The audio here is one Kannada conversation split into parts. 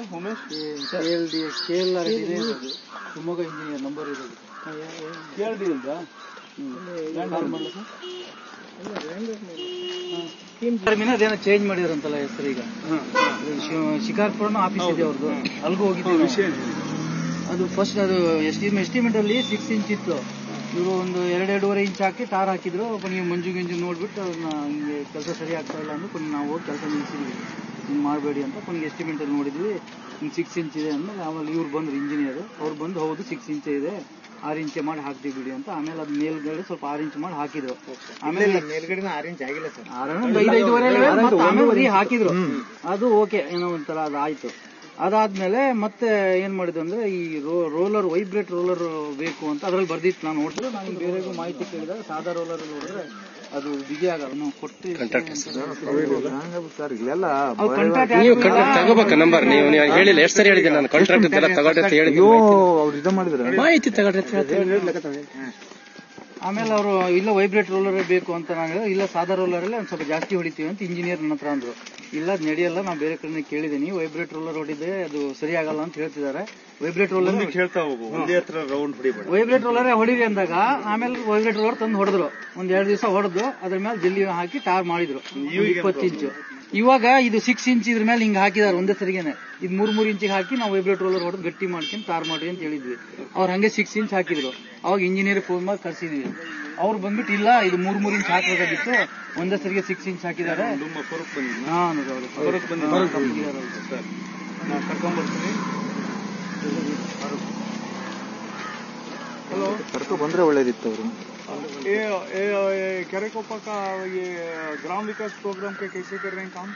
Umesh K L D K L R D Shivamogga engineer number ಇರೋದು ಕೇಳಿ ಇಲ್ದಾ ಟರ್ಮಿನ ಅದೇನೋ ಚೇಂಜ್ ಮಾಡಿದ್ರಂತಲ್ಲ ಹೆಸರು ಈಗ ಇದು ಶಿ- ಶಿಕಾರ್ಪುರನ ಆಫೀಸ್ ಇದೆ ಅವ್ರದ್ದು ಅಲ್ಗೂ ಹೋಗಿದ್ವಿ ನಾವು. ವಿಷಯ ಅದು ಫಸ್ಟ್ ಅದು ಎಸ್ಟಿಮ್ ಎಸ್ಟಿಮೇಟ್ ಅಲ್ಲಿ ಸಿಕ್ಸ್ ಇಂಚ್ ಇತ್ತು ಇವರು ಒಂದು ಎರಡು ಎರಡೂವರೆ ಇಂಚ್ ಹಾಕಿ ಟಾರ್ ಹಾಕಿದ್ರು ಕೊನೆಗೆ ಮಂಜು ಗಿಂಜು ನೋಡ್ಬಿಟ್ಟು ಅದನ್ನ ಹಿಂಗೆ ಕೆಲಸ ಸರಿ ಆಗ್ತಾ ಇಲ್ಲ ಅಂದ್ರೆ ಕೊನೆಗೆ ನಾವು ಹೋಗಿ ಕೆಲಸ ನಿಲ್ಸಿದ್ವಿ ಹಿಂಗೆ ಮಾಡಬೇಡಿ ಅಂತ ಕೊನೆಗೆ ಎಸ್ಟಿಮೇಟ್ ಅಲ್ಲಿ ನೋಡಿದ್ವಿ ಹಿಂಗೆ ಸಿಕ್ಸ್ ಇಂಚ್ ಇದೆ ಅಂದ್ಮೇಲೆ ಆಮೇಲೆ ಇವ್ರು ಬಂದ್ರು ಇಂಜಿನಿಯರ್ ಅವ್ರು ಬಂದು ಹೌದು ಸಿಕ್ಸ್ ಇಂಚ್ ಇದೆ ಆರು ಇಂಚ್ ಮಾಡಿ ಹಾಕ್ತೀವಿ ಬಿಡಿ ಅಂತ ಆಮೇಲೆ ಅದು ಮೇಲ್ಗಡೆ ಸ್ವಲ್ಪ ಆರು ಇಂಚ್ ಮಾಡಿ ಹಾಕಿದ್ರು ಆಮೇಲೆ ಮೇಲ್ಗಡೆ ಆರು ಇಂಚ್ ಆಗಿಲ್ಲ ಸರ್ ಆರನ್ನು ಐದು ಐದುವರೆ ಮತ್ತೆ ಆಮೇಲೆ ರೀ ಹಾಕಿದ್ರು ಅದು ಓಕೆ ಏನೋ ಒಂಥರ ಅದು ಆಯ್ತು ಅದಾದ್ಮೇಲೆ ಮತ್ತೆ ಏನ್ ಮಾಡಿದ್ರು ಅಂದ್ರೆ ಈ ರೋಲರ್ ವೈಬ್ರೇಟ್ ರೋಲರ್ ಬೇಕು ಅಂತ ಅದ್ರಲ್ಲಿ ಬರ್ದಿತ್ತು ನಾನು ನೋಡಿದ್ರೆ ನಾನು ಬೇರೆಗೂ ಮಾಹಿತಿ ಕೇಳಿದಾಗ ಸಾದಾ ರೋಲರ್ ನೋಡಿದ್ರೆ ಅದು ಬಿಗಿ ಆಗಲ್ಲ ನಾವು ಕೊಟ್ಟು ಸರ್ ಇಲ್ಲೆಲ್ಲ ಅವ್ರು contract ನೀವು ಹಾಕ್ಬಿಟ್ಟು ಕಾಂಟ್ರಾಕ್ಟ್ ತಗೋಬೇಕ ನಂಬರ್ ನೀವು ನೀವು ಹೇಳಿಲ್ಲ ಎಷ್ಟು ಸರಿ ಹೇಳಿದ್ದೀನಿ ನಾನು ಕಾಂಟ್ರಾಕ್ಟ್ ಎಲ್ಲ ತಗೊಳ್ಳಿ ಅಂತ ಹೇಳಿದ್ದೀನಿ ಅವ್ರು ಇದು ಮಾಡಿದ್ರೆ ಮಾಹಿತಿ ತಗೊಳ್ಳಿ ಅಂತ ಹೇಳ್ತೀನಿ ಆಮೇಲೆ ಅವರು ಇಲ್ಲ ವೈಬ್ರೇಟ್ ರೋಲರ್ ಬೇಕು ಅಂತ ನಾನು ಹೇಳಿದೆ ಇಲ್ಲ ಸಾದಾ ರೋಲರ್ ಅಲ್ಲೇ ಒಂದು ಸ್ವಲ್ಪ ಜಾಸ್ತಿ ಹೊಡಿತೀವಿ ಅಂತ ಇಂಜಿನಿಯರ್ ನನ್ನ ಹತ್ರ ಅಂದ್ರು ಇಲ್ಲ ಅದ್ ನಡೆಯಲ್ಲ ನಾವು ಬೇರೆ ಕಡೆ ಕೇಳಿದೀನಿ ವೈಬ್ರೇಟ್ ರೋಲರ್ ಹೊಡಿದೆ ಅದು ಸರಿ ಆಗಲ್ಲ ಅಂತ ಹೇಳ್ತಿದ್ದಾರೆ ವೈಬ್ರೇಟ್ ರೋಲರ್ ಹೇಳ್ತಾ ಹೋಗು ಒಂದೇ ಹತ್ರ ರೌಂಡ್ ಹೊಡಿಬೇಡ ವೈಬ್ರೇಟ್ ರೋಲರೇ ಹೊಡಿರಿ ಅಂದಾಗ ಆಮೇಲೆ ವೈಬ್ರೇಟ್ ರೋಲರ್ ತಂದು ಹೊಡೆದ್ರು ಒಂದ್ ಎರಡು ದಿವಸ ಹೊಡೆದು ಅದ್ರ ಮೇಲೆ ಜಲ್ಲಿ ಹಾಕಿ ಟಾರ್ ಮಾಡಿದ್ರು ಇಪ್ಪತ್ತು ಇಂಚು ಇವಾಗ ಇದು ಸಿಕ್ಸ್ ಇಂಚ್ ಇದ್ರ ಮೇಲೆ ಹಿಂಗ್ ಹಾಕಿದಾರೆ ಒಂದೇ ಸರಿಗೆನೆ ಇದು ಮೂರ್ ಮೂರ್ ಇಂಚಿಗೆ ಹಾಕಿ ನಾವು ವೈಬ್ರೇಟ್ ರೋಲರ್ ಹೊಡೆದು ಗಟ್ಟಿ ಮಾಡ್ಕೊಂಡು ಟಾರ್ ಮಾಡ್ರಿ ಅಂತ ಹೇಳಿದ್ವಿ ಅವ್ರು ಹಂಗೆ ಸಿಕ್ಸ್ ಇಂಚ್ ಹಾಕಿದ್ರು ಅವಾಗ ಇಂಜಿನಿಯರ್ ಫೋನ್ ಮಾಡಿ ಕರ್ಸಿದ್ವಿ ಅವ್ರು ಬಂದ್ಬಿಟ್ಟು ಇಲ್ಲ ಇದು ಮೂರ್ ಮೂರ್ ಇಂಚ್ ಹಾಕಬೇಕಾಗಿತ್ತು ಒಂದೇ ಸರಿಗೆ ಸಿಕ್ಸ್ ಇಂಚ್ ಹಾಕಿದ್ದಾರೆ ನಿಮ್ಮ ಹೊರಗೆ ಬಂದಿದ್ದ ಹಾ ನೋಡಿ ಅವರು ಹೊರಗೆ ಬಂದಿದ್ದ ಸರ್ ನಾನು ಕರ್ಕೊಂಡ್ಬರ್ತೀನಿ ಹಲೋ ಕರ್ಕೊ ಬಂದ್ರೆ ಒಳ್ಳೇದಿತ್ತು ಅವರು ये ये ये कैरेकोपा का ये ग्राम विकास प्रोग्राम के कैसे कर रहे हैं काम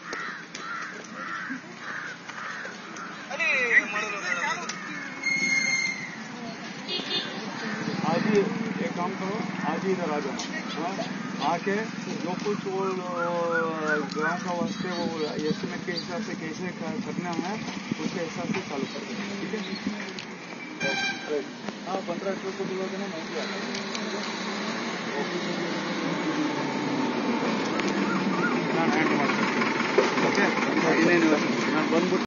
आज ही एक काम करो आज ही इधर आ जाना हाँ? आके जो कुछ वो गांव का वास्ते वो एस्टिमेट के हिसाब से कैसे क- करना है उसके हिसाब से चालू कर देना ठीक है हाँ पंद्रह को बोलोगे ना मैं भी आता हूँ ನಾನು ಹ್ಯಾಂಡ್ ಮಾಡ್ತೀನಿ ಓಕೆ ನಾನು ಬಂದ್ಬಿಟ್ಟು